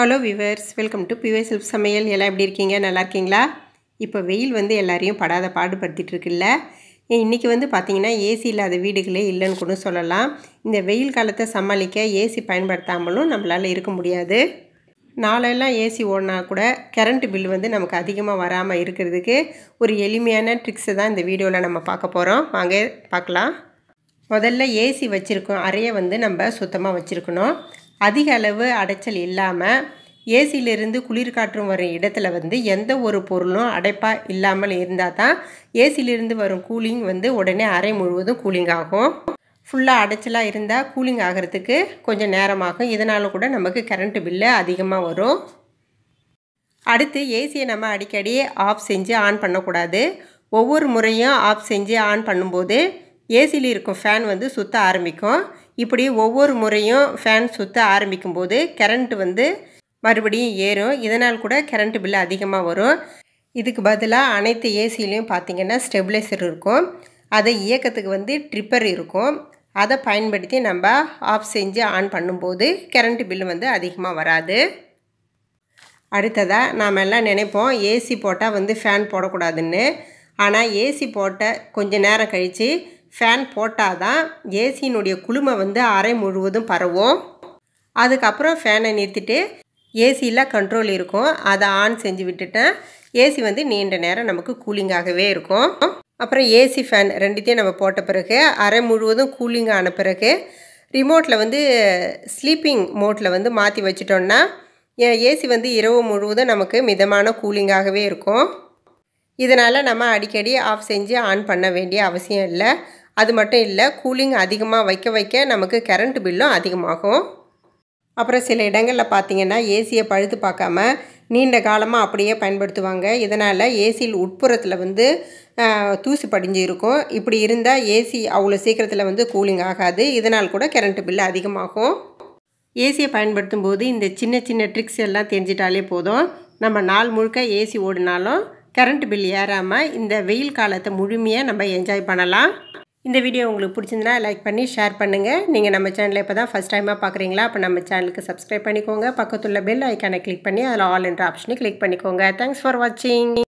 hello viewers welcome to பிவே self சமையல் எல்லாம் எப்படி இருக்கீங்க நல்லா இருக்கீங்களா இப்போ வெயில் வந்து எல்லாரையும் படாத பாடுபடுத்திட்டு இருக்குல்ல இன்றைக்கி வந்து பார்த்திங்கன்னா ஏசி இல்லாத வீடுகளே இல்லைன்னு கூட சொல்லலாம் இந்த வெயில் காலத்தை சமாளிக்க ஏசி பயன்படுத்தாமலும் நம்மளால் இருக்க முடியாது நாளெல்லாம் ஏசி ஓடினா கூட கரண்ட் பில் வந்து நமக்கு அதிகமாக வராமல் இருக்கிறதுக்கு ஒரு எளிமையான ட்ரிக்ஸை தான் இந்த வீடியோவில் நம்ம பார்க்க போகிறோம் வாங்க பார்க்கலாம் முதல்ல ஏசி வச்சுருக்கோம் அறையை வந்து நம்ம சுத்தமாக வச்சுருக்கணும் அதிக அளவு அடைச்சல் இல்லாமல் ஏசியிலிருந்து குளிர் காற்றும் வரும் இடத்துல வந்து எந்த ஒரு பொருளும் அடைப்பாக இல்லாமல் இருந்தால் தான் ஏசியிலிருந்து வரும் கூலிங் வந்து உடனே அறை முழுவதும் கூலிங் ஆகும் ஃபுல்லாக அடைச்சலாக இருந்தால் கூலிங் ஆகிறதுக்கு கொஞ்சம் நேரமாகும் இதனால் கூட நமக்கு கரண்ட்டு பில்லு அதிகமாக வரும் அடுத்து ஏசியை நம்ம அடிக்கடி ஆஃப் செஞ்சு ஆன் பண்ணக்கூடாது ஒவ்வொரு முறையும் ஆஃப் செஞ்சு ஆன் பண்ணும்போது ஏசியில் இருக்கும் ஃபேன் வந்து சுற்ற ஆரம்பிக்கும் இப்படி ஒவ்வொரு முறையும் ஃபேன் சுற்ற ஆரம்பிக்கும் போது கரண்ட் வந்து மறுபடியும் ஏறும் இதனால் கூட கரண்ட் பில்லு அதிகமாக வரும் இதுக்கு பதிலாக அனைத்து ஏசிலையும் பார்த்திங்கன்னா ஸ்டெபிளைசர் இருக்கும் அதை இயக்கத்துக்கு வந்து ட்ரிப்பர் இருக்கும் அதை பயன்படுத்தி நம்ம ஆஃப் செஞ்சு ஆன் பண்ணும்போது கரண்ட் பில்லு வந்து அதிகமாக வராது அடுத்ததாக நாம் எல்லாம் நினைப்போம் ஏசி போட்டால் வந்து ஃபேன் போடக்கூடாதுன்னு ஆனால் ஏசி போட்ட கொஞ்ச நேரம் கழித்து ஃபேன் போட்டால் தான் ஏசியினுடைய குளுமை வந்து அறை முழுவதும் பரவும் அதுக்கப்புறம் ஃபேனை நிறுத்திட்டு ஏசியில் கண்ட்ரோல் இருக்கும் அதை ஆன் செஞ்சு விட்டுட்டேன் ஏசி வந்து நீண்ட நேரம் நமக்கு கூலிங்காகவே இருக்கும் அப்புறம் ஏசி ஃபேன் ரெண்டுத்தையும் நம்ம போட்ட பிறகு அறை முழுவதும் கூலிங் ஆன பிறகு ரிமோட்டில் வந்து ஸ்லீப்பிங் மோட்டில் வந்து மாற்றி வச்சிட்டோன்னா ஏசி வந்து இரவு முழுவதும் நமக்கு மிதமான கூலிங்காகவே இருக்கும் இதனால் நம்ம அடிக்கடி ஆஃப் செஞ்சு ஆன் பண்ண வேண்டிய அவசியம் இல்லை அது மட்டும் இல்லை கூலிங் அதிகமாக வைக்க வைக்க நமக்கு கரண்ட் பில்லும் அதிகமாகும் அப்புறம் சில இடங்களில் பார்த்திங்கன்னா ஏசியை பழுத்து பார்க்காம நீண்ட காலமாக அப்படியே பயன்படுத்துவாங்க இதனால் ஏசியில் உட்புறத்தில் வந்து தூசி படிஞ்சு இருக்கும் இப்படி இருந்தால் ஏசி அவ்வளோ சீக்கிரத்தில் வந்து கூலிங் ஆகாது இதனால் கூட கரண்ட் பில்லு அதிகமாகும் ஏசியை பயன்படுத்தும் போது இந்த சின்ன சின்ன ட்ரிக்ஸ் எல்லாம் தெரிஞ்சிட்டாலே போதும் நம்ம நாள் முழுக்க ஏசி ஓடினாலும் கரண்ட் பில் ஏறாமல் இந்த வெயில் காலத்தை முழுமையாக நம்ம என்ஜாய் பண்ணலாம் இந்த வீடியோ உங்களுக்கு பிடிச்சிருந்தனா லைக் பண்ணி ஷேர் பண்ணுங்கள் நீங்கள் நம்ம சேனலில் இப்போ தான் ஃபஸ்ட் டைமாக பார்க்குறீங்களா அப்போ நம்ம சேனலுக்கு சப்ஸ்கிரைப் பண்ணிக்கோங்க பக்கத்துள்ள பெல் ஐக்கானை கிளிக் பண்ணி அதில் ஆல் என்ற ஆப்ஷனை கிளிக் பண்ணிக்கோங்க தேங்க்ஸ் ஃபார் வாட்சிங்